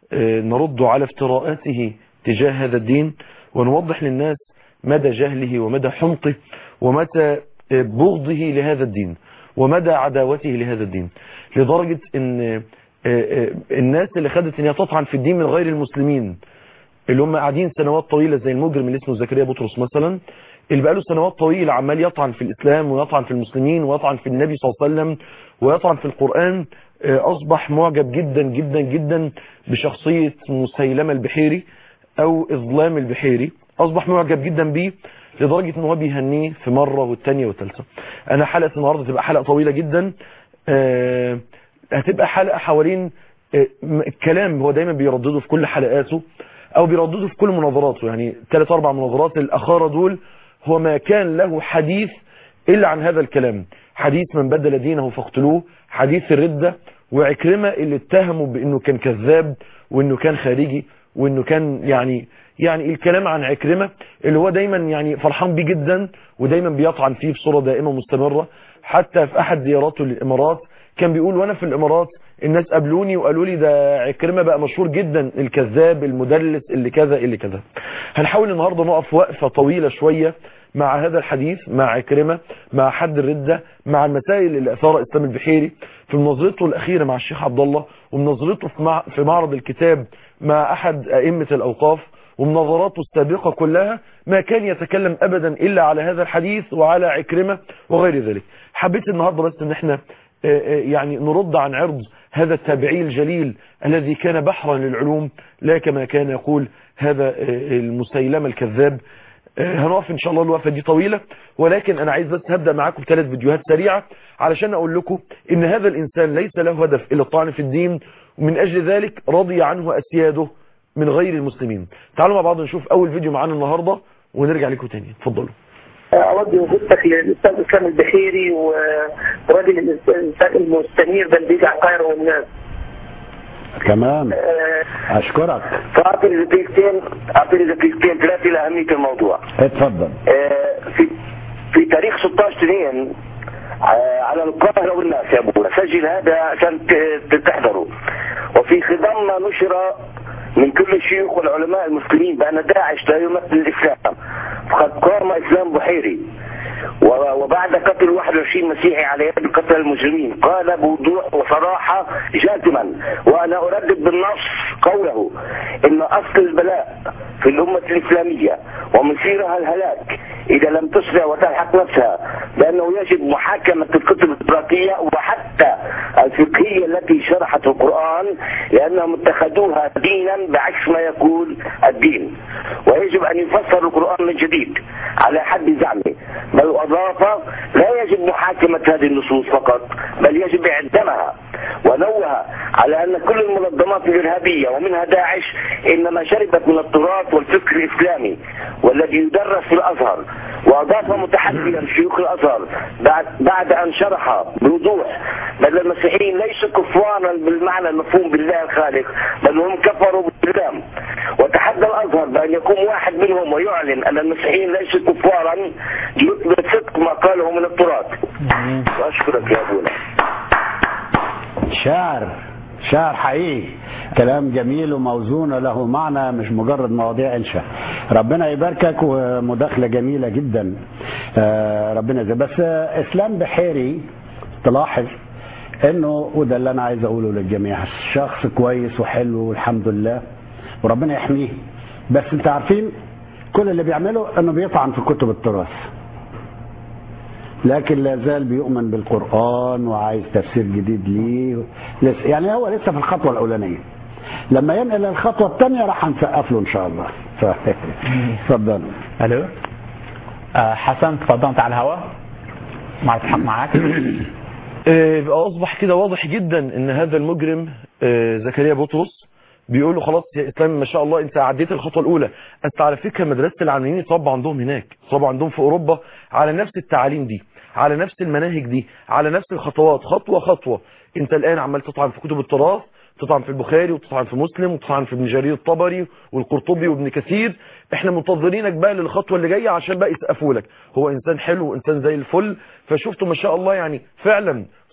نرد على افتراءاته تجاه هذا الدين ونوضح للناس مدى جهله ومدى حمقه ومدى بغضه لهذا الدين ومدى عداوته لهذا الدين لدرجة ان الناس اللي خدت ان هي تطعن في الدين من غير المسلمين اللي هم قاعدين سنوات طويلة زي المجرم اللي اسمه زكريا بطرس مثلا اللي بقاله سنوات طويلة عمال يطعن في الإسلام ويطعن في المسلمين ويطعن في النبي صلى الله عليه وسلم ويطعن في القرآن أصبح معجب جدا جدا جدا بشخصية مسيلمة البحيري أو إظلام البحيري أصبح معجب جدا بيه لدرجة ان هو بيهنيه في مرة والتانية والتالتة انا حلقة النهاردة تبقى حلقة طويلة جدا أه هتبقى حلقة حوالين أه كلام هو دايما بيردده في كل حلقاته او بيردده في كل مناظراته يعني ثلاث اربع مناظرات الاخارة دول هو ما كان له حديث الا عن هذا الكلام حديث من بدل دينه فاقتلوه حديث الردة وعكرمة اللي اتهموا بانه كان كذاب وانه كان خارجي وانه كان يعني يعني الكلام عن عكرمة اللي هو دايما يعني فرحان بيه جدا ودايما بيطعن فيه بصورة دائمة مستمرة حتى في احد زياراته للامارات كان بيقول وانا في الامارات الناس قابلوني وقالوا لي ده عكرمة بقى مشهور جدا الكذاب المدلس اللي كذا اللي كذا هنحاول النهاردة نقف وقفة طويلة شوية مع هذا الحديث مع عكرمة مع حد الردة مع المسائل اللي اثار اسلام البحيري في مناظرته الاخيرة مع الشيخ عبد الله ومناظرته في معرض الكتاب مع احد ائمة الاوقاف ومناظراته السابقة كلها ما كان يتكلم ابدا الا على هذا الحديث وعلى عكرمة وغير ذلك حبيت النهاردة بس ان احنا يعني نرد عن عرض هذا التابعي الجليل الذي كان بحرا للعلوم لا كما كان يقول هذا المسيلمة الكذاب هنقف ان شاء الله الوقفة دي طويلة ولكن انا عايز بس هبدأ معاكم بثلاث فيديوهات سريعة علشان اقول لكم ان هذا الانسان ليس له هدف الا الطعن في الدين ومن اجل ذلك رضي عنه اسياده من غير المسلمين تعالوا مع بعض نشوف اول فيديو معانا النهاردة ونرجع لكم تاني اتفضلوا أوجه جدك للأستاذ إسلام البحيري ورجل الإنسان المستنير بل بيجع القاهرة والناس تمام أشكرك فأعطي دقيقتين أعطي دقيقتين ثلاثة لأهمية الموضوع اتفضل في في تاريخ 16 2 على القاهرة والناس يا أبونا سجل هذا عشان تحضروا وفي خضم نشر من كل الشيوخ والعلماء المسلمين بأن داعش لا يمثل الإسلام فقد قام إسلام بحيري وبعد قتل 21 مسيحي على يد قتل المجرمين قال بوضوح وصراحة جازما وأنا أردد بالنص قوله إن أصل البلاء في الأمة الإسلامية ومصيرها الهلاك إذا لم تسرع وتلحق نفسها لأنه يجب محاكمة الكتب الإفراطية وحتى الفقهية التي شرحت القرآن لأنهم اتخذوها دينا بعكس ما يقول الدين ويجب أن يفسر القرآن من جديد على حد زعمه بل أضاف لا يجب محاكمة هذه النصوص فقط بل يجب إعدامها ونوه على أن كل المنظمات الإرهابية ومنها داعش إنما شربت من التراث والفكر الإسلامي والذي يدرس في الأزهر وأضاف متحديا شيوخ الأزهر بعد, بعد أن شرح بوضوح بل المسيحيين ليسوا كفارا بالمعنى المفهوم بالله الخالق بل هم كفروا بالإسلام وتحدى الأزهر بأن يقوم واحد منهم ويعلن أن المسيحيين ليسوا كفارا يثبت صدق ما قاله من التراث وأشكرك يا أبونا شعر شعر حقيقي كلام جميل وموزون وله معنى مش مجرد مواضيع انشاء ربنا يباركك ومداخله جميله جدا ربنا يزي بس اسلام بحيري تلاحظ انه وده اللي انا عايز اقوله للجميع شخص كويس وحلو والحمد لله وربنا يحميه بس انت عارفين كل اللي بيعمله انه بيطعن في كتب التراث لكن لا زال بيؤمن بالقرآن وعايز تفسير جديد ليه لسه يعني هو لسه في الخطوة الأولانية لما ينقل الخطوة الثانية راح هنسقف له إن شاء الله اتفضل الو آه حسن تفضل انت على الهواء مع الحق معاك آه اصبح كده واضح جدا ان هذا المجرم آه زكريا بطرس بيقول له خلاص يا اسلام ما شاء الله انت عديت الخطوه الاولى انت على فكره مدرسه العلمانيين اتربوا عندهم هناك اتربوا عندهم في اوروبا على نفس التعاليم دي على نفس المناهج دي على نفس الخطوات خطوه خطوه انت الان عمال تطعن في كتب التراث تطعن في البخاري وتطعن في مسلم وتطعن في ابن جرير الطبري والقرطبي وابن كثير احنا منتظرينك بقى للخطوه اللي جايه عشان بقى يسقفوا لك هو انسان حلو وانسان زي الفل فشفته ما شاء الله يعني فعلا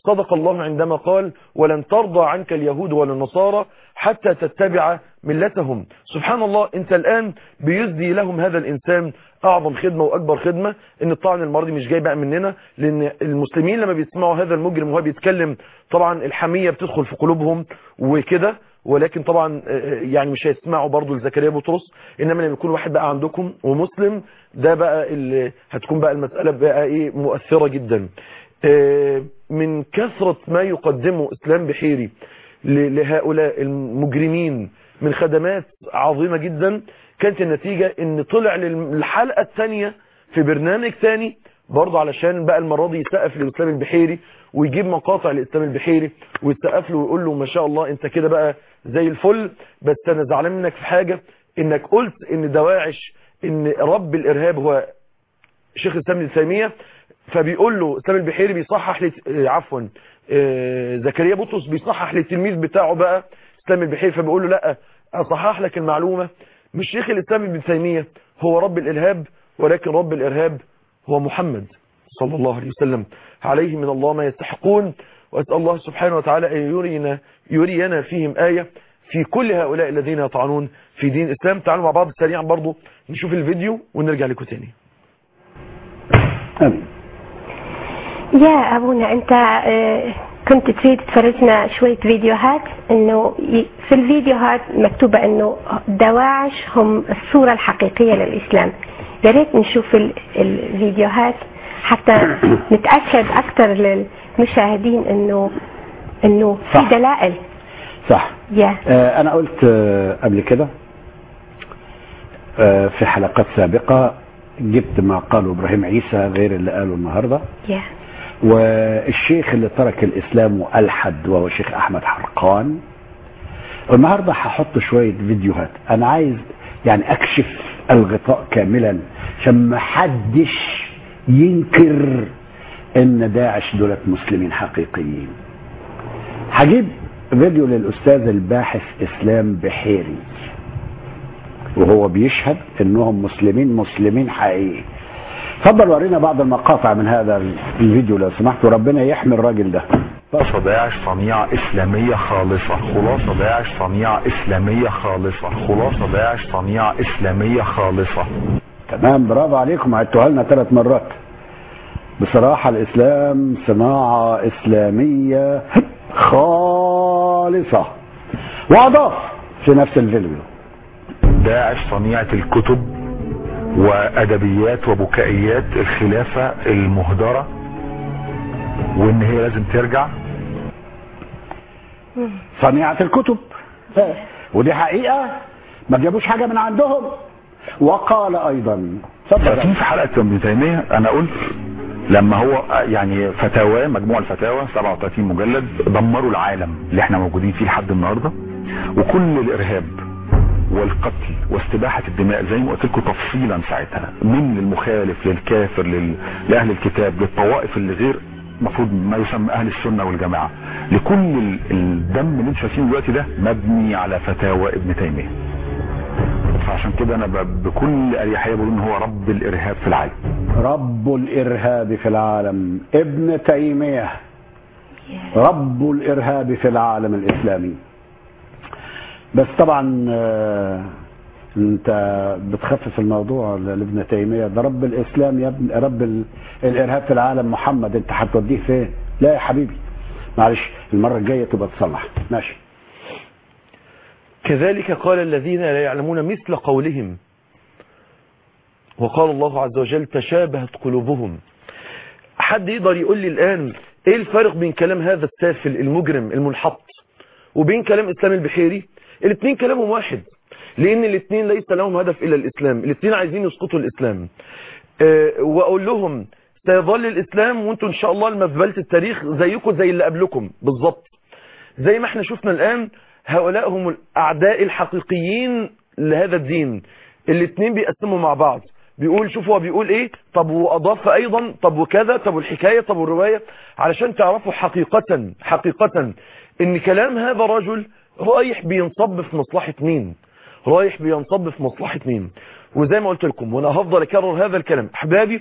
صدق الله عندما قال ولن ترضى عنك اليهود ولا النصارى حتى تتبع ملتهم سبحان الله انت الآن بيزدي لهم هذا الإنسان أعظم خدمة وأكبر خدمة ان الطعن المرضي مش جاي بقى مننا لأن المسلمين لما بيسمعوا هذا المجرم وهو بيتكلم طبعا الحمية بتدخل في قلوبهم وكده ولكن طبعا يعني مش هيسمعوا برضو لزكريا بطرس انما لما يكون واحد بقى عندكم ومسلم ده بقى اللي هتكون بقى المسألة بقى ايه مؤثرة جدا من كثرة ما يقدمه اسلام بحيري لهؤلاء المجرمين من خدمات عظيمة جدا كانت النتيجة ان طلع للحلقة الثانية في برنامج ثاني برضه علشان بقى المرة دي يسقف للإسلام البحيري ويجيب مقاطع للإسلام البحيري ويسقف له ويقول له ما شاء الله انت كده بقى زي الفل بس انا زعلان منك في حاجة انك قلت ان دواعش ان رب الارهاب هو شيخ الاسلام ابن تيميه فبيقول له اسلام البحيري بيصحح لت... عفوا زكريا بطرس بيصحح للتلميذ بتاعه بقى اسلام البحيري فبيقول له لا اصحح لك المعلومة مش شيخ الاسلام ابن تيميه هو رب الارهاب ولكن رب الارهاب هو محمد صلى الله عليه وسلم عليه من الله ما يستحقون وأسأل الله سبحانه وتعالى أن يرينا, يرينا فيهم آية في كل هؤلاء الذين يطعنون في دين الإسلام تعالوا مع بعض سريعا برضو نشوف الفيديو ونرجع لكم تاني آمين. يا أبونا أنت كنت تريد تفرجنا شوية فيديوهات انه في الفيديوهات مكتوبة انه دواعش هم الصورة الحقيقية للإسلام يا ريت نشوف الفيديوهات حتى نتأكد أكثر للمشاهدين انه انه في صح. دلائل صح يا آه، انا قلت آه، قبل كده آه، في حلقات سابقة جبت ما قاله ابراهيم عيسى غير اللي قاله النهارده يا والشيخ اللي ترك الاسلام والحد وهو الشيخ احمد حرقان النهارده هحط شويه فيديوهات انا عايز يعني اكشف الغطاء كاملا عشان ما حدش ينكر ان داعش دولت مسلمين حقيقيين هجيب فيديو للاستاذ الباحث اسلام بحيري وهو بيشهد انهم مسلمين مسلمين حقيقي اتفضل ورينا بعض المقاطع من هذا الفيديو لو سمحت وربنا يحمي الراجل ده خلاصة داعش صنيعة إسلامية خالصة خلاصة داعش صنيعة إسلامية خالصة خلاصة داعش صنيعة إسلامية خالصة تمام برافو عليكم عدتوها لنا ثلاث مرات بصراحة الإسلام صناعة إسلامية خالصة وأضاف في نفس الفيديو داعش صنيعة الكتب وأدبيات وبكائيات الخلافة المهدرة وإن هي لازم ترجع صنيعة الكتب ودي حقيقة ما جابوش حاجة من عندهم وقال أيضا اتفضل ففي في حلقة ابن تيمية أنا قلت لما هو يعني فتاوى مجموع الفتاوى 37 مجلد دمروا العالم اللي احنا موجودين فيه لحد النهارده وكل الارهاب والقتل واستباحة الدماء زي ما قلت لكم تفصيلا ساعتها من المخالف للكافر لل... لأهل الكتاب للطوائف اللي غير المفروض ما يسمى أهل السنة والجماعة لكل ال- الدم اللي انتم شايفينه دلوقتي ده مبني على فتاوى ابن تيمية فعشان كده انا ب... بكل اريحيه بقول ان هو رب الارهاب في العالم رب الإرهاب في العالم ابن تيمية رب الإرهاب في العالم الإسلامي بس طبعا آه، انت بتخفف الموضوع لابن تيمية ده رب الإسلام يا ابن رب ال- الإرهاب في العالم محمد انت هتوديه فين لا يا حبيبي معلش المرة الجاية تبقى تصلح ماشي كذلك قال الذين لا يعلمون مثل قولهم وقال الله عز وجل تشابهت قلوبهم حد يقدر يقول لي الآن ايه الفرق بين كلام هذا السافل المجرم المنحط وبين كلام اسلام البحيري الاثنين كلامهم واحد لان الاثنين ليس لهم هدف الا الاسلام الاثنين عايزين يسقطوا الاسلام أه واقول لهم سيظل الاسلام وانتم ان شاء الله لمزبله التاريخ زيكم زي اللي قبلكم بالظبط زي ما احنا شفنا الآن هؤلاء هم الأعداء الحقيقيين لهذا الدين الاثنين بيقسموا مع بعض بيقول شوفوا هو بيقول ايه طب وأضاف أيضا طب وكذا طب والحكاية طب والرواية علشان تعرفوا حقيقة حقيقة ان كلام هذا الرجل رايح بينصب في مصلحة مين رايح بينصب في مصلحة مين وزي ما قلت لكم وانا هفضل اكرر هذا الكلام احبابي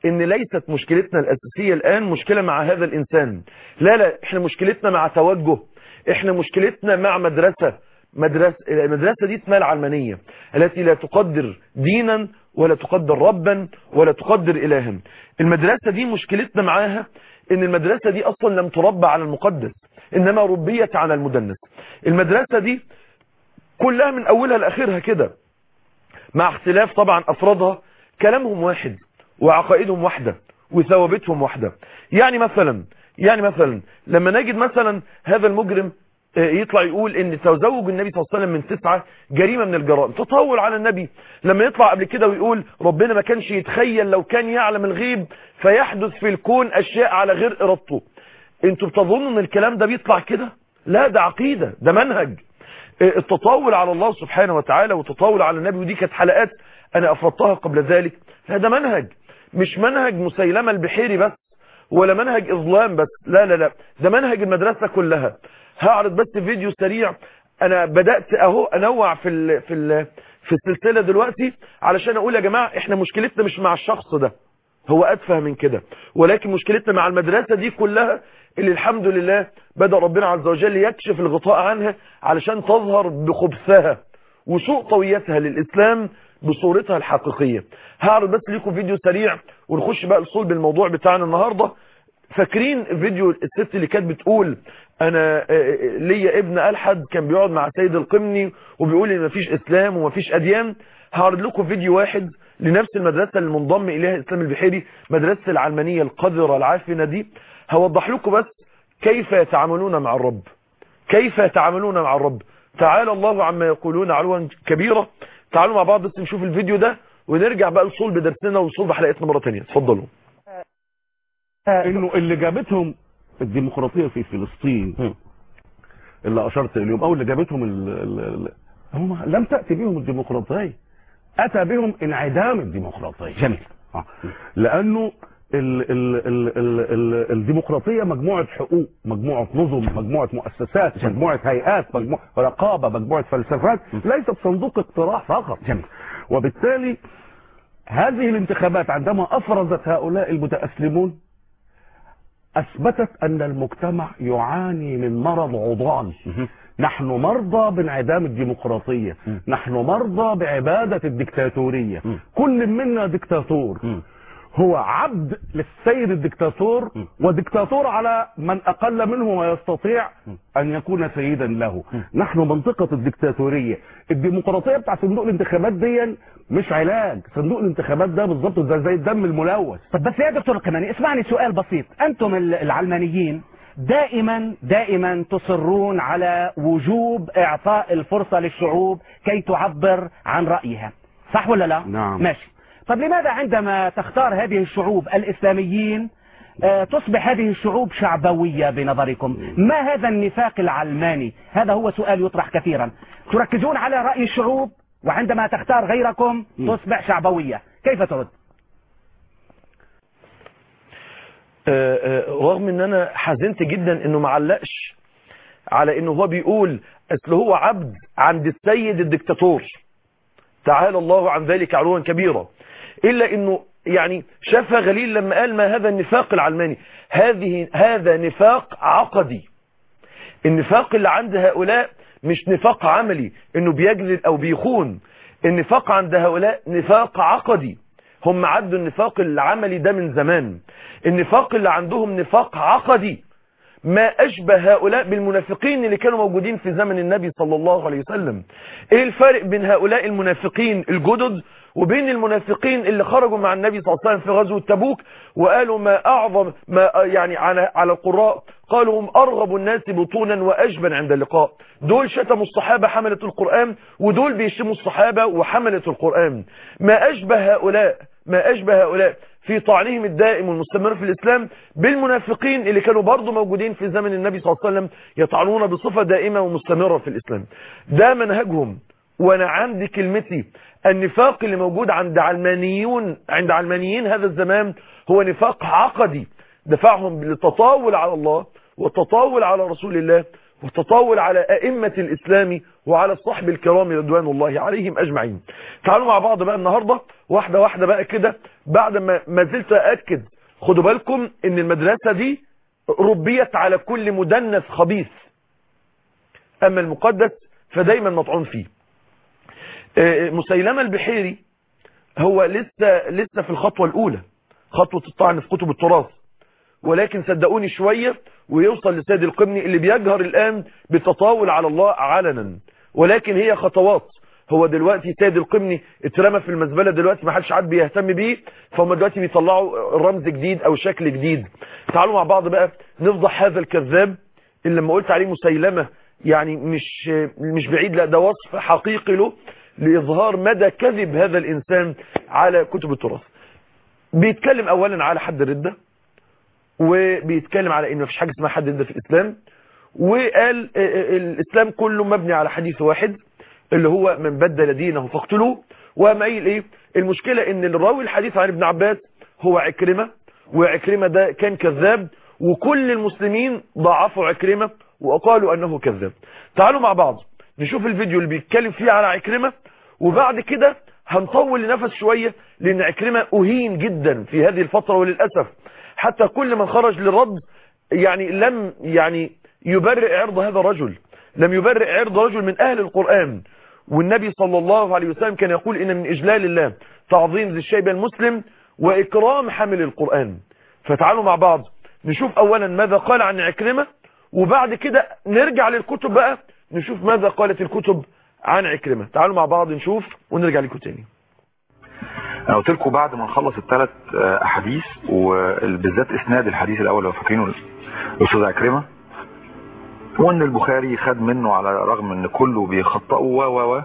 ان ليست مشكلتنا الاساسية الان مشكلة مع هذا الانسان لا لا احنا مشكلتنا مع توجه احنا مشكلتنا مع مدرسة مدرسة المدرسة دي اسمها العلمانية التي لا تقدر دينا ولا تقدر ربا ولا تقدر إلها المدرسة دي مشكلتنا معاها ان المدرسة دي اصلا لم تربى على المقدس انما ربيت على المدنس المدرسة دي كلها من اولها لاخرها كده مع اختلاف طبعا افرادها كلامهم واحد وعقائدهم واحدة وثوابتهم واحدة يعني مثلا يعني مثلا لما نجد مثلا هذا المجرم يطلع يقول ان تزوج النبي صلى الله عليه وسلم من تسعة جريمة من الجرائم تطول على النبي لما يطلع قبل كده ويقول ربنا ما كانش يتخيل لو كان يعلم الغيب فيحدث في الكون اشياء على غير ارادته انتوا بتظنوا ان الكلام ده بيطلع كده لا ده عقيدة ده منهج التطاول على الله سبحانه وتعالى والتطاول على النبي ودي كانت حلقات انا افرضتها قبل ذلك لا ده منهج مش منهج مسيلمة البحيري بس ولا منهج اظلام بس لا لا لا ده منهج المدرسة كلها هعرض بس فيديو سريع انا بدأت اهو انوع في ال في ال في السلسلة دلوقتي علشان اقول يا جماعة احنا مشكلتنا مش مع الشخص ده هو اتفه من كده ولكن مشكلتنا مع المدرسة دي كلها اللي الحمد لله بدأ ربنا عز وجل يكشف الغطاء عنها علشان تظهر بخبثها وسوء طويتها للإسلام بصورتها الحقيقية هعرض بس ليكم فيديو سريع ونخش بقى لصلب الموضوع بتاعنا النهاردة فاكرين فيديو الست اللي كانت بتقول انا ليا ابن الحد كان بيقعد مع سيد القمني وبيقول ان مفيش اسلام ومفيش اديان هعرض لكم فيديو واحد لنفس المدرسة اللي منضم اليها الاسلام البحيري مدرسة العلمانية القذرة العافنة دي هوضح لكم بس كيف يتعاملون مع الرب كيف يتعاملون مع الرب تعالى الله عما يقولون علوا كبيرة تعالوا مع بعض بس نشوف الفيديو ده ونرجع بقى لصلب درسنا وصلب حلقتنا مرة تانية اتفضلوا انه اللي جابتهم الديمقراطية في فلسطين اللي اشرت اليوم او اللي جابتهم ال ال ال هم لم تأتي بهم الديمقراطية اتى بهم انعدام الديمقراطية جميل آه. لانه ال ال ال ال ال الديمقراطية مجموعة حقوق مجموعة نظم مجموعة مؤسسات مجموعة هيئات مجموعة رقابة مجموعة فلسفات ليست صندوق اقتراح فقط جميل وبالتالي هذه الانتخابات عندما افرزت هؤلاء المتأسلمون اثبتت ان المجتمع يعاني من مرض عضال نحن مرضى بانعدام الديمقراطية نحن مرضى بعبادة الدكتاتورية كل منا دكتاتور هو عبد للسيد الدكتاتور ودكتاتور على من اقل منه ويستطيع ان يكون سيدا له نحن منطقة الدكتاتورية الديمقراطية بتاع صندوق الانتخابات دي مش علاج صندوق الانتخابات ده بالظبط زي زي الدم الملوث طب بس يا دكتور القماني اسمعني سؤال بسيط انتم العلمانيين دائما دائما تصرون على وجوب اعطاء الفرصة للشعوب كي تعبر عن رأيها صح ولا لا نعم. ماشي طب لماذا عندما تختار هذه الشعوب الإسلاميين آه، تصبح هذه الشعوب شعبوية بنظركم ما هذا النفاق العلماني هذا هو سؤال يطرح كثيرا تركزون على رأي الشعوب وعندما تختار غيركم تصبح شعبوية كيف ترد آه، آه، رغم ان انا حزنت جدا انه معلقش على انه هو بيقول اصل هو عبد عند السيد الدكتاتور تعالى الله عن ذلك علوا كبيرا الا انه يعني شافها غليل لما قال ما هذا النفاق العلماني هذه هذا نفاق عقدي النفاق اللي عند هؤلاء مش نفاق عملي انه بيجلد او بيخون النفاق عند هؤلاء نفاق عقدي هم عدوا النفاق العملي ده من زمان النفاق اللي عندهم نفاق عقدي ما أشبه هؤلاء بالمنافقين اللي كانوا موجودين في زمن النبي صلى الله عليه وسلم ايه الفرق بين هؤلاء المنافقين الجدد وبين المنافقين اللي خرجوا مع النبي صلى الله عليه وسلم في غزوة تبوك وقالوا ما أعظم ما يعني على على القراء قالوا هم أرغب الناس بطونا وأجبن عند اللقاء دول شتموا الصحابة حملة القرآن ودول بيشتموا الصحابة وحملة القرآن ما أشبه هؤلاء ما أشبه هؤلاء في طعنهم الدائم والمستمر في الإسلام بالمنافقين اللي كانوا برضو موجودين في زمن النبي صلى الله عليه وسلم يطعنون بصفة دائمة ومستمرة في الإسلام ده منهجهم وانا عندي كلمتي النفاق اللي موجود عند علمانيون عند علمانيين هذا الزمان هو نفاق عقدي دفعهم للتطاول على الله والتطاول على رسول الله والتطاول على أئمة الإسلام وعلى الصحب الكرام رضوان الله عليهم أجمعين تعالوا مع بعض بقى النهاردة واحدة واحدة بقى كده بعد ما ما زلت أأكد خدوا بالكم ان المدرسة دي ربيت على كل مدنس خبيث أما المقدس فدايما مطعون فيه مسيلمة البحيري هو لسه لسه في الخطوة الأولى خطوة الطعن في كتب التراث ولكن صدقوني شوية ويوصل لسيد القبني اللي بيجهر الآن بالتطاول على الله علنا ولكن هي خطوات هو دلوقتي سيد القبني اترمى في المزبلة دلوقتي ما حدش عاد بيهتم بيه فهم دلوقتي بيطلعوا رمز جديد او شكل جديد تعالوا مع بعض بقى نفضح هذا الكذاب اللي لما قلت عليه مسيلمة يعني مش مش بعيد لا ده وصف حقيقي له لإظهار مدى كذب هذا الإنسان على كتب التراث بيتكلم أولا على حد الردة وبيتكلم على إن مفيش حاجة اسمها حد الردة في الإسلام وقال الإسلام كله مبني على حديث واحد اللي هو من بدل دينه فاقتلوه ومايل ايه المشكلة ان الراوي الحديث عن ابن عباس هو عكرمة وعكرمة ده كان كذاب وكل المسلمين ضعفوا عكرمة وقالوا انه كذاب تعالوا مع بعض نشوف الفيديو اللي بيتكلم فيه على عكرمة وبعد كده هنطول لنفس شوية لان عكرمة اهين جدا في هذه الفترة وللأسف حتى كل من خرج للرد يعني لم يعني يبرئ عرض هذا الرجل لم يبرئ عرض رجل من أهل القرآن والنبي صلى الله عليه وسلم كان يقول إن من إجلال الله تعظيم ذي الشيب المسلم وإكرام حمل القرآن فتعالوا مع بعض نشوف أولا ماذا قال عن عكرمة وبعد كده نرجع للكتب بقى نشوف ماذا قالت الكتب عن عكرمة تعالوا مع بعض نشوف ونرجع لكم تاني انا قلت لكم بعد ما نخلص الثلاث احاديث وبالذات اسناد الحديث الاول لو فاكرينه الاستاذ عكرمه وان البخاري خد منه على رغم ان كله بيخطئه و و و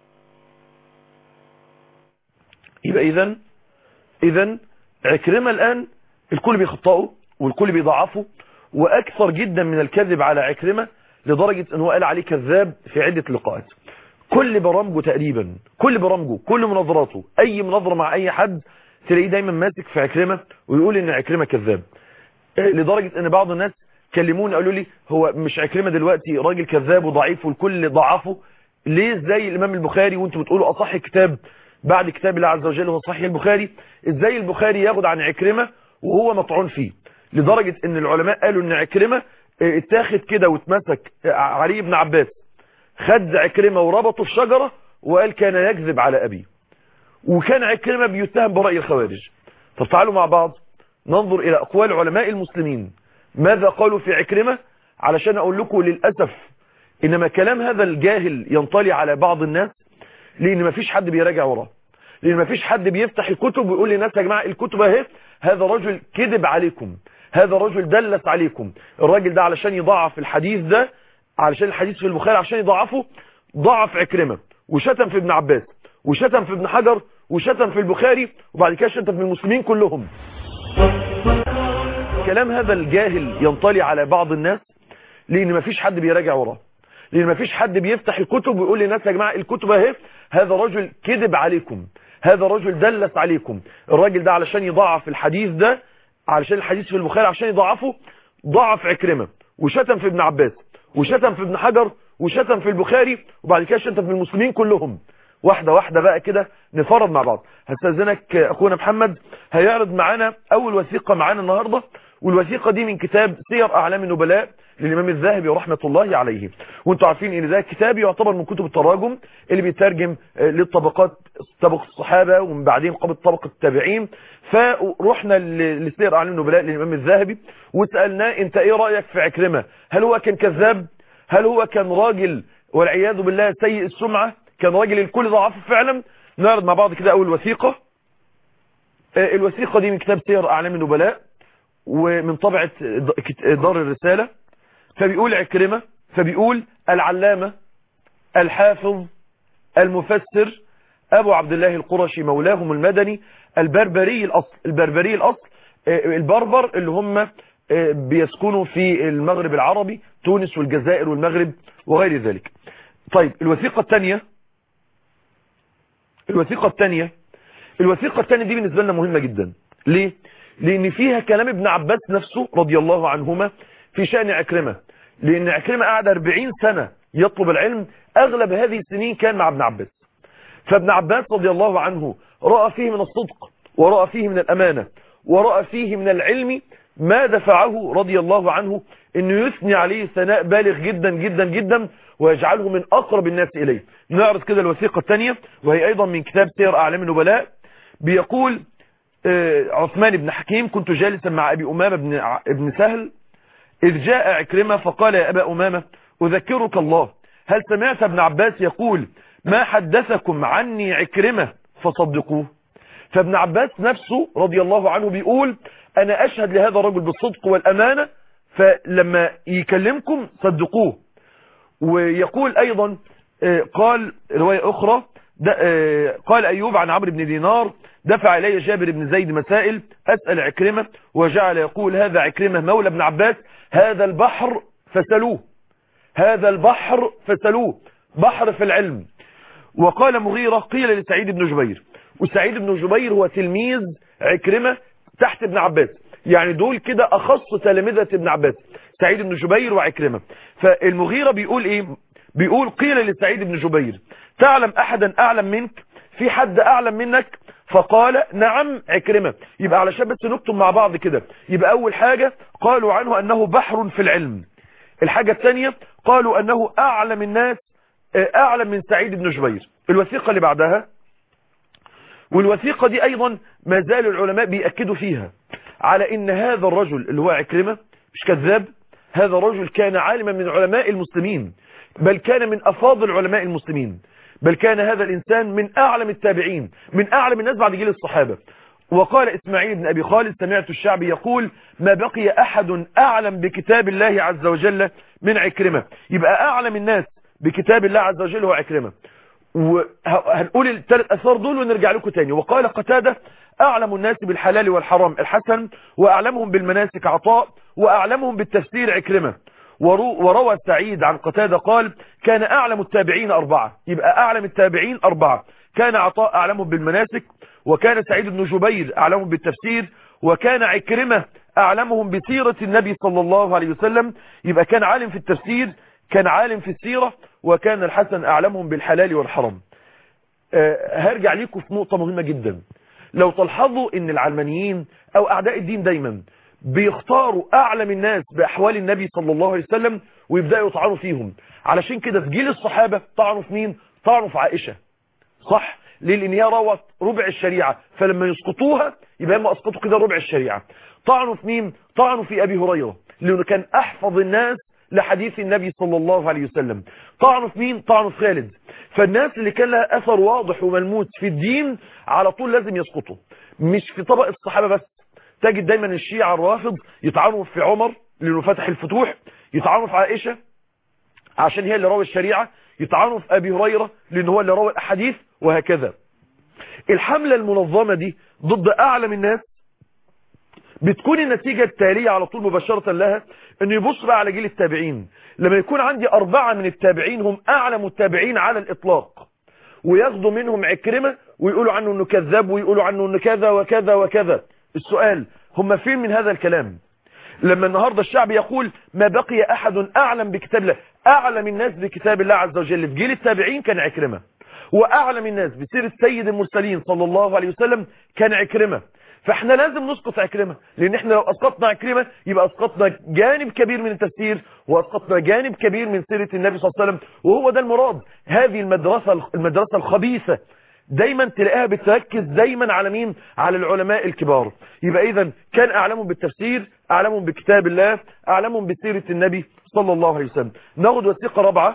يبقى اذا اذا عكرمه الان الكل بيخطئه والكل بيضعفه واكثر جدا من الكذب على عكرمه لدرجه ان هو قال عليه كذاب في عده لقاءات كل برامجه تقريبا كل برامجه كل مناظراته اي مناظره مع اي حد تلاقيه دايما ماسك في عكرمه ويقول ان عكرمه كذاب لدرجه ان بعض الناس كلموني قالوا لي هو مش عكرمه دلوقتي راجل كذاب وضعيف والكل ضعفه ليه زي الامام البخاري وانتم بتقولوا اصح كتاب بعد كتاب الله عز وجل هو صحيح البخاري ازاي البخاري ياخد عن عكرمه وهو مطعون فيه لدرجه ان العلماء قالوا ان عكرمه اتاخد كده واتمسك علي بن عباس خد عكرمه وربطه في شجره وقال كان يكذب على ابيه وكان عكرمه بيتهم براي الخوارج طب تعالوا مع بعض ننظر الى اقوال علماء المسلمين ماذا قالوا في عكرمة علشان اقول لكم للأسف انما كلام هذا الجاهل ينطلي على بعض الناس لان مفيش حد بيراجع وراه لان مفيش حد بيفتح الكتب ويقول للناس يا جماعة الكتب اهي هذا رجل كذب عليكم هذا رجل دلس عليكم الراجل ده علشان يضعف الحديث ده علشان الحديث في البخاري عشان يضعفه ضعف عكرمة وشتم في ابن عباس وشتم في ابن حجر وشتم في البخاري وبعد كده شتم في المسلمين كلهم كلام هذا الجاهل ينطلي على بعض الناس لان مفيش حد بيراجع وراه لان مفيش حد بيفتح الكتب ويقول للناس يا جماعه الكتب اهي هذا رجل كذب عليكم هذا رجل دلس عليكم الراجل ده علشان يضعف الحديث ده علشان الحديث في البخاري عشان يضعفه ضعف عكرمه وشتم في ابن عباس وشتم في ابن حجر وشتم في البخاري وبعد كده شتم في المسلمين كلهم واحدة واحدة بقى كده نفرض مع بعض هستاذنك اخونا محمد هيعرض معانا اول وثيقة معانا النهاردة والوثيقة دي من كتاب سير اعلام النبلاء للامام الذهبي ورحمة الله عليه وانتوا عارفين ان ده كتاب يعتبر من كتب التراجم اللي بيترجم للطبقات طبقة الصحابة ومن بعدين قبل طبقة التابعين فروحنا لسير اعلام النبلاء للامام الذهبي وسألناه انت ايه رأيك في عكرمة هل هو كان كذاب هل هو كان راجل والعياذ بالله سيء السمعة كان راجل الكل ضعفه فعلا نعرض مع بعض كده اول وثيقة الوثيقة دي من كتاب سير اعلام النبلاء ومن طبعة دار الرسالة فبيقول عكرمة فبيقول العلامة الحافظ المفسر ابو عبد الله القرشي مولاهم المدني البربري الاصل البربري الاصل البربر اللي هم بيسكنوا في المغرب العربي تونس والجزائر والمغرب وغير ذلك طيب الوثيقة الثانية الوثيقة الثانية الوثيقة الثانية دي بالنسبة لنا مهمة جدا ليه لان فيها كلام ابن عباس نفسه رضي الله عنهما في شأن عكرمة لان عكرمة قعد 40 سنة يطلب العلم أغلب هذه السنين كان مع ابن عباس فابن عباس رضي الله عنه رأى فيه من الصدق ورأى فيه من الأمانة ورأى فيه من العلم ما دفعه رضي الله عنه انه يثني عليه ثناء بالغ جدا جدا جدا ويجعله من اقرب الناس اليه نعرض كده الوثيقة الثانية وهي ايضا من كتاب سير اعلام النبلاء بيقول آه، عثمان بن حكيم كنت جالسا مع ابي امامة بن, ع- بن سهل اذ جاء عكرمة فقال يا ابا امامة اذكرك الله هل سمعت ابن عباس يقول ما حدثكم عني عكرمة فصدقوه فابن عباس نفسه رضي الله عنه بيقول انا اشهد لهذا الرجل بالصدق والامانة فلما يكلمكم صدقوه ويقول ايضا آه، قال رواية اخرى د- آه، قال ايوب عن عمرو بن دينار دفع الي جابر بن زيد مسائل اسأل عكرمة وجعل يقول هذا عكرمة مولى ابن عباس هذا البحر فسلوه هذا البحر فسلوه بحر في العلم وقال مغيرة قيل لسعيد بن جبير وسعيد بن جبير هو تلميذ عكرمة تحت ابن عباس يعني دول كده أخص تلامذة ابن عباس سعيد بن جبير وعكرمة فالمغيرة بيقول ايه بيقول قيل لسعيد بن جبير تعلم أحدا أعلم منك في حد أعلم منك فقال نعم عكرمة يبقى علشان بس نكتب مع بعض كده يبقى أول حاجة قالوا عنه أنه بحر في العلم الحاجة الثانية قالوا أنه أعلم الناس أعلم من سعيد بن جبير الوثيقة اللي بعدها والوثيقة دي أيضا ما زال العلماء بيأكدوا فيها على إن هذا الرجل اللي هو عكرمة مش كذاب هذا الرجل كان عالما من علماء المسلمين بل كان من أفاضل علماء المسلمين بل كان هذا الإنسان من أعلم التابعين من أعلم الناس بعد جيل الصحابة وقال إسماعيل بن أبي خالد سمعت الشعب يقول ما بقي أحد أعلم بكتاب الله عز وجل من عكرمة يبقى أعلم الناس بكتاب الله عز وجل هو عكرمة وهنقول الثلاث أثار دول ونرجع لكم تاني وقال قتادة أعلم الناس بالحلال والحرام الحسن وأعلمهم بالمناسك عطاء وأعلمهم بالتفسير عكرمة ورو- وروى سعيد عن قتادة قال كان أعلم التابعين أربعة يبقى أعلم التابعين أربعة كان عطاء أعلمهم بالمناسك وكان سعيد بن جبير أعلمهم بالتفسير وكان عكرمة أعلمهم بسيرة النبي صلى الله عليه وسلم يبقى كان عالم في التفسير كان عالم في السيرة وكان الحسن أعلمهم بالحلال والحرام آه، هرجع ليكم في نقطة مهمة جدا لو تلحظوا ان العلمانيين او اعداء الدين دايما بيختاروا اعلم الناس باحوال النبي صلى الله عليه وسلم ويبداوا يطعنوا فيهم علشان كده في جيل الصحابة طعنوا في مين طعنوا في عائشة صح ليه لان هي روت ربع الشريعة فلما يسقطوها يبقى هم اسقطوا كده ربع الشريعة طعنوا في مين طعنوا في ابي هريرة لانه كان احفظ الناس لحديث النبي صلى الله عليه وسلم طعنوا في مين طعنوا في خالد فالناس اللي كان لها اثر واضح وملموس في الدين على طول لازم يسقطوا مش في طبق الصحابة بس تجد دايما الشيعة الرافض يطعنوا في عمر لانه فتح الفتوح يطعنوا في عائشة عشان هي اللي روى الشريعة يطعنوا في ابي هريرة لان هو اللي روى الاحاديث وهكذا الحملة المنظمة دي ضد اعلم الناس بتكون النتيجة التالية على طول مباشرة لها انه يبص بقى على جيل التابعين لما يكون عندي اربعة من التابعين هم اعلم التابعين على الاطلاق وياخدوا منهم عكرمة ويقولوا عنه انه كذاب ويقولوا عنه انه كذا وكذا وكذا السؤال هم فين من هذا الكلام لما النهاردة الشعب يقول ما بقي احد اعلم بكتاب الله اعلم الناس بكتاب الله عز وجل في جيل التابعين كان عكرمة واعلم الناس بسيرة سيد المرسلين صلى الله عليه وسلم كان عكرمة فاحنا لازم نسقط عكرمة لان احنا لو اسقطنا عكرمة يبقى اسقطنا جانب كبير من التفسير واسقطنا جانب كبير من سيرة النبي صلى الله عليه وسلم وهو ده المراد هذه المدرسة المدرسة الخبيثة دايما تلاقيها بتركز دايما على مين على العلماء الكبار يبقى اذا كان اعلمهم بالتفسير اعلمهم بكتاب الله اعلمهم بسيرة النبي صلى الله عليه وسلم ناخد وثيقة رابعة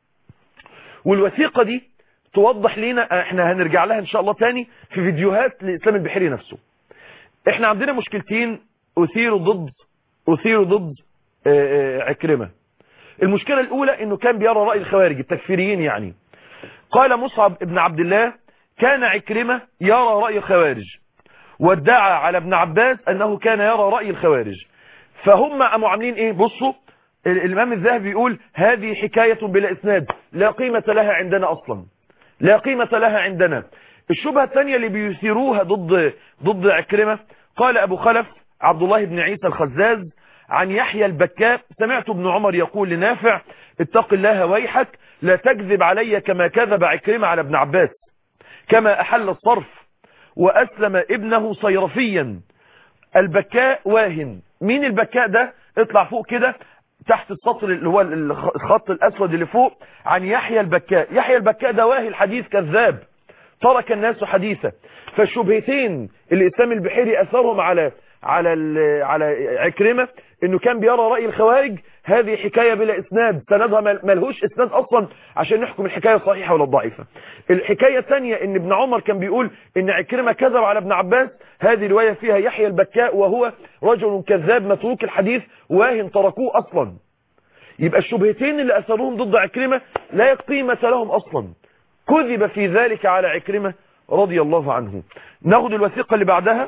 والوثيقة دي توضح لنا احنا هنرجع لها ان شاء الله تاني في فيديوهات لإسلام البحيري نفسه احنا عندنا مشكلتين اثيروا ضد اثيروا ضد آه، آه، عكرمة المشكلة الاولى انه كان بيرى رأي الخوارج التكفيريين يعني قال مصعب ابن عبد الله كان عكرمة يرى رأي الخوارج وادعى على ابن عباس انه كان يرى رأي الخوارج فهم قاموا عاملين ايه بصوا ال- الامام الذهبي يقول هذه حكاية بلا اسناد لا قيمة لها عندنا اصلا لا قيمة لها عندنا الشبهة الثانية اللي بيثيروها ضد ضد عكرمة قال ابو خلف عبد الله بن عيسى الخزاز عن يحيى البكاء سمعت ابن عمر يقول لنافع اتق الله ويحك لا تكذب علي كما كذب عكرمة على ابن عباس كما أحل الصرف وأسلم ابنه صيرفيا البكاء واهن مين البكاء ده اطلع فوق كده تحت السطر اللي هو الخط الأسود اللي فوق عن يحيى البكاء يحيى البكاء ده واهي الحديث كذاب ترك الناس حديثا فالشبهتين اللي اسلام البحيري اثرهم على على على عكرمة انه كان بيرى رأي الخوارج هذه حكاية بلا اسناد سندها ملهوش اسناد اصلا عشان نحكم الحكاية صحيحة ولا ضعيفة الحكاية الثانية ان ابن عمر كان بيقول ان عكرمة كذب على ابن عباس هذه رواية فيها يحيى البكاء وهو رجل كذاب متروك الحديث واهن تركوه اصلا يبقى الشبهتين اللي اثروهم ضد عكرمة لا قيمة لهم اصلا كذب في ذلك على عكرمة رضي الله عنه ناخد الوثيقة اللي بعدها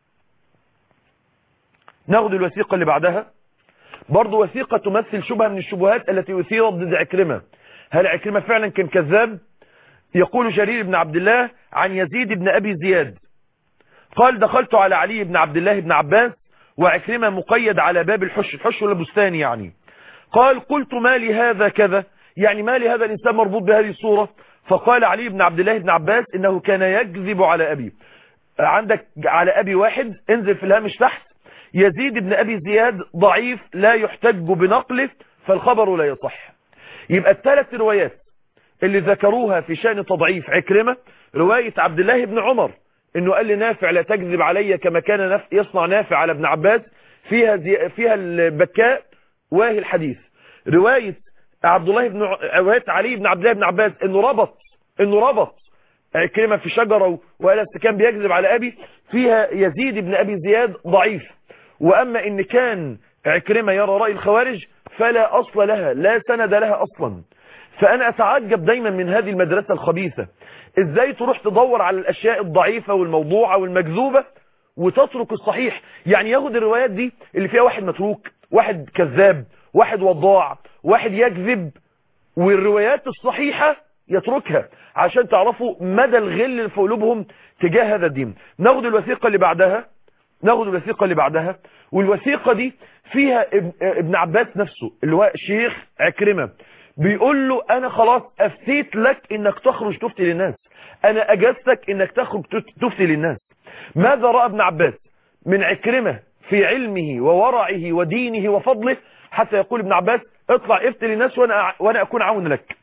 ناخد الوثيقة اللي بعدها برضو وثيقة تمثل شبهة من الشبهات التي أثيرت ضد عكرمة هل عكرمة فعلا كان كذاب يقول جرير بن عبد الله عن يزيد بن أبي زياد قال دخلت على علي بن عبد الله بن عباس وعكرمة مقيد على باب الحش الحش ولا بستان يعني قال قلت ما لي هذا كذا يعني ما لي هذا الإنسان مربوط بهذه الصورة فقال علي بن عبد الله بن عباس إنه كان يكذب على أبي عندك على أبي واحد انزل في الهامش تحت يزيد بن أبي زياد ضعيف لا يحتج بنقله فالخبر لا يصح يبقى الثلاث روايات اللي ذكروها في شأن تضعيف عكرمة رواية عبد الله بن عمر انه قال لنافع لا تكذب علي كما كان نف... يصنع نافع على ابن عباس فيها زي... فيها البكاء واهي الحديث رواية عبد الله بن رواية علي بن عبد الله بن عباس انه ربط انه ربط عكرمة في شجرة وقال كان بيكذب على ابي فيها يزيد بن ابي زياد ضعيف واما ان كان عكرمة يرى رأي الخوارج فلا اصل لها لا سند لها اصلا فانا اتعجب دايما من هذه المدرسة الخبيثة ازاي تروح تدور على الاشياء الضعيفة والموضوعة والمكذوبة وتترك الصحيح يعني ياخد الروايات دي اللي فيها واحد متروك واحد كذاب واحد وضاع واحد يكذب والروايات الصحيحة يتركها عشان تعرفوا مدى الغل اللي في قلوبهم تجاه هذا الدين ناخد الوثيقة اللي بعدها ناخد الوثيقة اللي بعدها والوثيقة دي فيها ابن عباس نفسه اللي هو شيخ عكرمة بيقول له انا خلاص افتيت لك انك تخرج تفتي للناس انا اجازتك انك تخرج تفتي للناس ماذا رأى ابن عباس من عكرمة في علمه وورعه ودينه وفضله حتى يقول ابن عباس اطلع افتي للناس وانا, وأنا اكون عون لك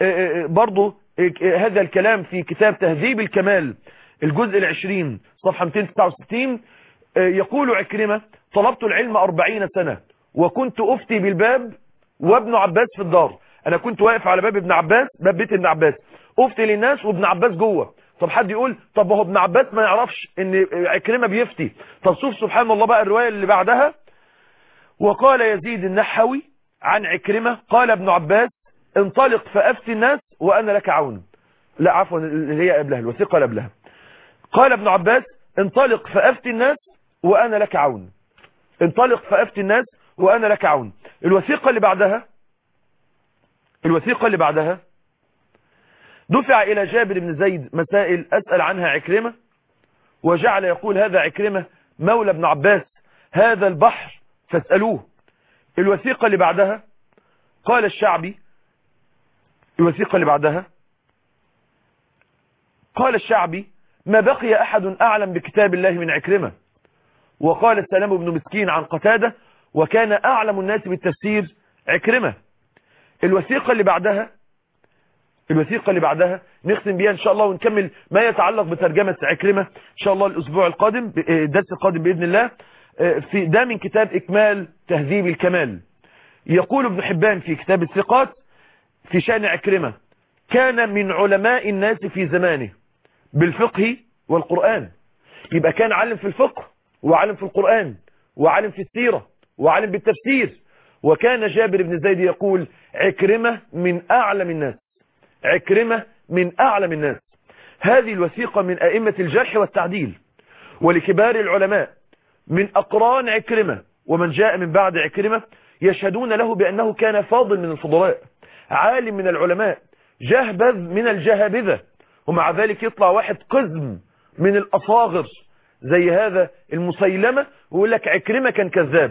برضو هذا الكلام في كتاب تهذيب الكمال الجزء العشرين صفحة 269 يقول عكرمة طلبت العلم أربعين سنة وكنت أفتي بالباب وابن عباس في الدار أنا كنت واقف على باب ابن عباس باب بيت ابن عباس أفتي للناس وابن عباس جوه طب حد يقول طب هو ابن عباس ما يعرفش ان عكرمة بيفتي طب شوف سبحان الله بقى الرواية اللي بعدها وقال يزيد النحوي عن عكرمة قال ابن عباس انطلق فأفتي الناس وأنا لك عون لا عفوا اللي هي قبلها الوثيقة اللي قبلها قال ابن عباس انطلق فأفتي الناس وأنا لك عون انطلق فأفتي الناس وأنا لك عون الوثيقة اللي بعدها الوثيقة اللي بعدها دفع إلى جابر بن زيد مسائل أسأل عنها عكرمة وجعل يقول هذا عكرمة مولى ابن عباس هذا البحر فاسألوه الوثيقة اللي بعدها قال الشعبي الوثيقة اللي بعدها قال الشعبي ما بقي أحد أعلم بكتاب الله من عكرمة وقال السلام بن مسكين عن قتادة وكان أعلم الناس بالتفسير عكرمة الوثيقة اللي بعدها الوثيقة اللي بعدها نختم بيها إن شاء الله ونكمل ما يتعلق بترجمة عكرمة إن شاء الله الأسبوع القادم الدرس القادم بإذن الله في ده من كتاب إكمال تهذيب الكمال يقول ابن حبان في كتاب الثقات في شأن عكرمة كان من علماء الناس في زمانه بالفقه والقرآن يبقى كان عالم في الفقه وعالم في القرآن وعالم في السيرة وعالم بالتفسير وكان جابر بن زيد يقول عكرمة من أعلم الناس عكرمة من أعلم الناس هذه الوثيقة من أئمة الجرح والتعديل ولكبار العلماء من أقران عكرمة ومن جاء من بعد عكرمة يشهدون له بأنه كان فاضل من الفضلاء عالم من العلماء جهبذ من الجهابذة ومع ذلك يطلع واحد قزم من الأصاغر زي هذا المسيلمة ويقول لك عكرمة كان كذاب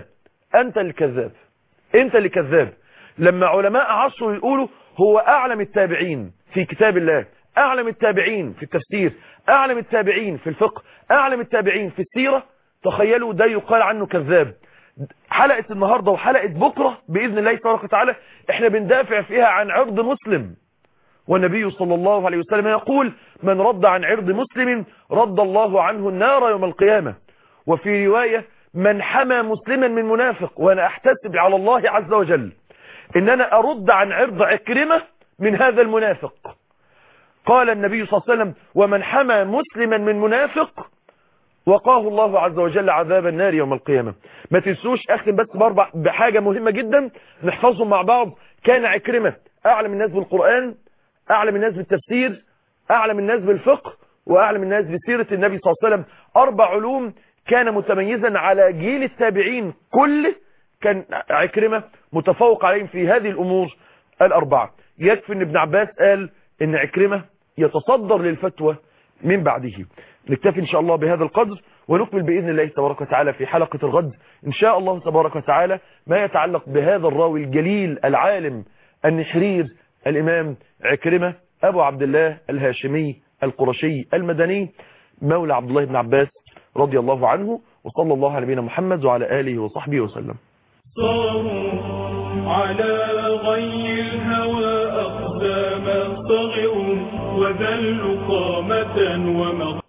انت الكذاب انت اللي كذاب لما علماء عصره يقولوا هو اعلم التابعين في كتاب الله اعلم التابعين في التفسير اعلم التابعين في الفقه اعلم التابعين في السيرة تخيلوا ده يقال عنه كذاب حلقة النهاردة وحلقة بكرة بإذن الله تبارك وتعالى احنا بندافع فيها عن عرض مسلم والنبي صلى الله عليه وسلم يقول من رد عن عرض مسلم رد الله عنه النار يوم القيامة وفي رواية من حمى مسلما من منافق وانا احتسب على الله عز وجل ان انا ارد عن عرض عكرمة من هذا المنافق قال النبي صلى الله عليه وسلم ومن حمى مسلما من منافق وقاه الله عز وجل عذاب النار يوم القيامة ما تنسوش اختم بس باربع بحاجة مهمة جدا نحفظهم مع بعض كان عكرمة اعلم الناس بالقرآن اعلم الناس بالتفسير اعلم الناس بالفقه واعلم الناس بسيرة النبي صلى الله عليه وسلم اربع علوم كان متميزا على جيل التابعين كله كان عكرمة متفوق عليهم في هذه الامور الاربعة يكفي ان ابن عباس قال ان عكرمة يتصدر للفتوى من بعده نكتفي ان شاء الله بهذا القدر ونكمل بإذن الله تبارك وتعالى في حلقة الغد ان شاء الله تبارك وتعالى ما يتعلق بهذا الراوي الجليل العالم النحرير الامام عكرمة ابو عبد الله الهاشمي القرشي المدني مولى عبد الله بن عباس رضي الله عنه وصلى الله على نبينا محمد وعلى آله وصحبه وسلم صاروا على غي الهوى أقدام صغروا وذلوا قامة ومقام